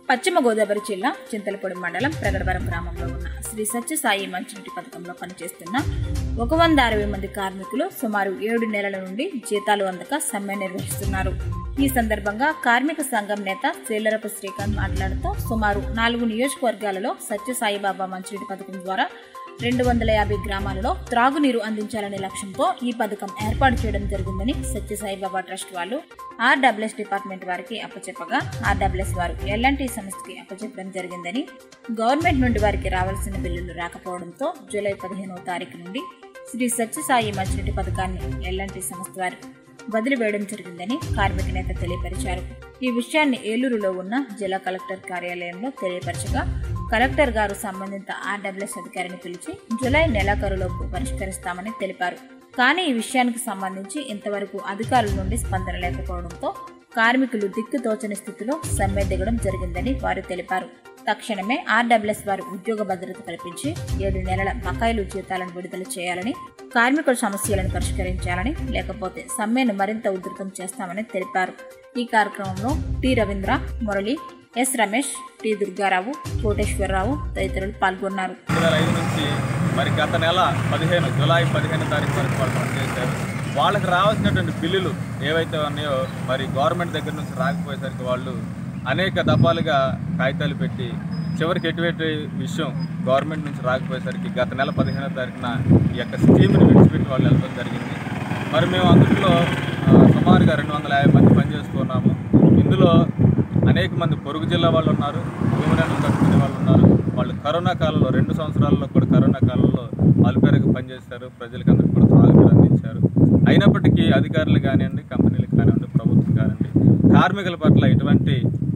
పశ్చిమ గోదావరి జిల్లా చింతలపూడి మండలం ప్రగడవరం గ్రామంలో ఉన్న శ్రీ సత్యసాయి మంచినీటి పథకంలో పనిచేస్తున్న ఒక వంద అరవై మంది కార్మికులు సుమారు ఏడు నెలల నుండి జీతాలు అందక సమ్మె నిర్వహిస్తున్నారు ఈ సందర్భంగా కార్మిక సంఘం నేత సేలరపు శ్రీకాంత్ మాట్లాడుతూ సుమారు నాలుగు నియోజకవర్గాలలో సత్యసాయిబాబా మంచినీటి పథకం ద్వారా రెండు వందల యాభై గ్రామాలలో త్రాగునీరు అందించాలనే లక్ష్యంతో ఈ పథకం ఏర్పాటు చేయడం జరిగిందని సత్యసాయిబాబా ట్రస్ట్ వాళ్ళు ఆర్డబ్ల్యూఎస్ డిపార్ట్మెంట్ వారికి అప్పచెప్పగా ఆర్డబ్ల్యూఎస్ వారు ఎల్ఎన్టీ సంస్థకి అప్పచెప్పడం జరిగిందని గవర్నమెంట్ నుండి వారికి రావాల్సిన బిల్లులు రాకపోవడంతో జూలై పదిహేనవ తారీఖు నుండి శ్రీ సత్యసాయి మంచినీటి పథకాన్ని ఎల్ఎన్టీ సంస్థ వారు వదిలివేయడం జరిగిందని కార్మిక నేత తెలియపరిచారు ఈ విషయాన్ని ఏలూరులో ఉన్న జిల్లా కలెక్టర్ కార్యాలయంలో తెలియపరచగా కలెక్టర్ గారు సంబంధిత ఆర్డబ్ల్యూఎస్ అధికారిని పిలిచి జూలై నెలాఖరులోపు పరిష్కరిస్తామని తెలిపారు కానీ ఈ విషయానికి సంబంధించి ఇంతవరకు అధికారుల నుండి స్పందన లేకపోవడంతో కార్మికులు దిక్కుతోచని స్థితిలో సమ్మె దిగడం జరిగిందని వారు తెలిపారు తక్షణమే ఆర్డబ్ల్యూఎస్ వారు ఉద్యోగ భద్రత కల్పించి ఏడు నెలల బకాయిలు జీతాలను విడుదల చేయాలని కార్మికుల సమస్యలను పరిష్కరించాలని లేకపోతే సమ్మెను మరింత ఉధృతం చేస్తామని తెలిపారు ఈ కార్యక్రమంలో T Ravindra Murali S Ramesh T Durgarao Koteswararao తదితరులు పాల్గొన్నారు రెండు వేల ఐదు నుంచి మరి గత నెల పదిహేను జూలై పదిహేను తారీఖు వరకు వాళ్ళు పనిచేశారు వాళ్ళకి రావాల్సినటువంటి బిల్లులు ఏవైతే ఉన్నాయో మరి గవర్నమెంట్ దగ్గర నుంచి రాకపోయేసరికి వాళ్ళు అనేక దఫాలుగా కాగితాలు పెట్టి చివరికి ఎటువంటి విషయం గవర్నమెంట్ నుంచి రాకపోయేసరికి గత నెల పదిహేనో తారీఖున ఈ యొక్క స్కీమ్ని విడిచిపెట్టి వాళ్ళు వెళ్ళడం జరిగింది మరి మేము అందులో ఆ, సుమారుగా రెండు వందల యాభై మంది పనిచేస్తున్నాము ఇందులో అనేక మంది పొరుగు జిల్లా వాళ్ళు ఉన్నారు భూమిలను కట్టుకునే వాళ్ళు ఉన్నారు వాళ్ళు కరోనా కాలంలో రెండు సంవత్సరాల్లో కూడా కరోనా కాలంలో అలుపేరకు పనిచేస్తారు ప్రజలకు అందరికీ కూడా త్రాగునీరు అందించారు అయినప్పటికీ అధికారులు కానివ్వండి కంపెనీలు కానివ్వండి ప్రభుత్వం కానివ్వండి కార్మికుల పట్ల ఎటువంటి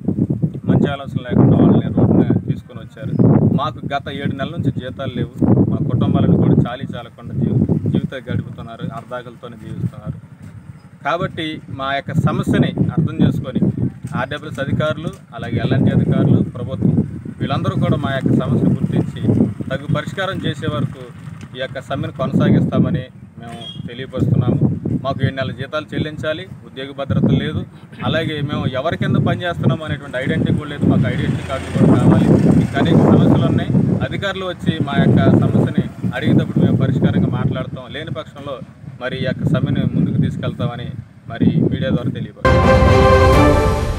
మంచి ఆలోచన లేకుండా వాళ్ళని రోడ్డున తీసుకొని వచ్చారు మాకు గత ఏడు నెలల నుంచి జీతాలు లేవు మా కుటుంబాలను కూడా చాలీ చాలకుండా జీవి జీవితాలు గడుపుతున్నారు అర్ధాకలతోనే జీవిస్తున్నారు కాబట్టి మా యొక్క సమస్యని అర్థం చేసుకొని ఆర్డబ్ల్యూఎస్ అధికారులు అలాగే ఎల్ఎన్టీ అధికారులు ప్రభుత్వం వీళ్ళందరూ కూడా మా యొక్క సమస్య గుర్తించి తగు పరిష్కారం చేసే వరకు ఈ యొక్క సమ్మెను కొనసాగిస్తామని మేము తెలియపరుస్తున్నాము మాకు ఏడు నెలల జీతాలు చెల్లించాలి ఉద్యోగ భద్రత లేదు అలాగే మేము ఎవరి కింద పనిచేస్తున్నాము అనేటువంటి ఐడెంటిటీ కూడా లేదు మాకు ఐడెంటిటీ కార్డు కూడా కావాలి ఇంకా అనేక సమస్యలు ఉన్నాయి అధికారులు వచ్చి మా యొక్క సమస్యని అడిగేటప్పుడు మేము పరిష్కారంగా మాట్లాడతాం లేని పక్షంలో మరి ఈ యొక్క సమ్మెను ముందుకు తీసుకెళ్తామని మరి మీడియా ద్వారా తెలియపరుస్తాం